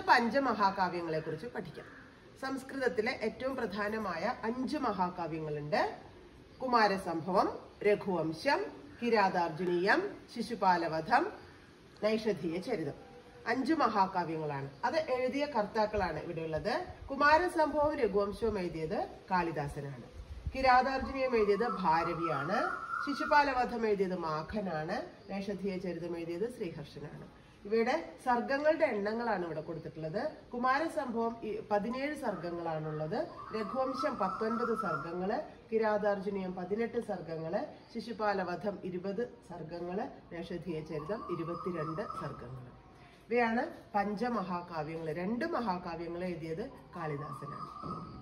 പഞ്ചമഹാകാവ്യങ്ങളെ കുറിച്ച് പഠിക്കാം സംസ്കൃതത്തിലെ ഏറ്റവും പ്രധാനമായ അഞ്ച് മഹാകാവ്യങ്ങളുണ്ട് കുമാരസംഭവം രഘുവംശം കിരാതാർജുനീയം ശിശുപാലവധം നൈഷധീയ ചരിതം അഞ്ച് മഹാകാവ്യങ്ങളാണ് അത് എഴുതിയ കർത്താക്കളാണ് ഇവിടെയുള്ളത് കുമാരസംഭവം രഘുവംശവും എഴുതിയത് കാളിദാസനാണ് കിരാതാർജുനീയം എഴുതിയത് ഭാരവിയാണ് ശിശുപാലവധം എഴുതിയത് മാഖനാണ് നൈഷധീയ ചരിതം എഴുതിയത് ശ്രീഹർഷനാണ് ഇവയുടെ സർഗങ്ങളുടെ എണ്ണങ്ങളാണ് ഇവിടെ കൊടുത്തിട്ടുള്ളത് കുമാരസംഭവം ഈ പതിനേഴ് സർഗങ്ങളാണുള്ളത് രഘുവംശം പത്തൊൻപത് സർഗങ്ങള് കിരാതാർജുനീയം പതിനെട്ട് സർഗങ്ങള് ശിശുപാലവധം ഇരുപത് സർഗങ്ങള് നൈഷധീയ ചരിതം ഇരുപത്തിരണ്ട് സർഗങ്ങള് ഇവയാണ് പഞ്ചമഹാകാവ്യങ്ങൾ രണ്ട് മഹാകാവ്യങ്ങൾ എഴുതിയത് കാളിദാസനാണ്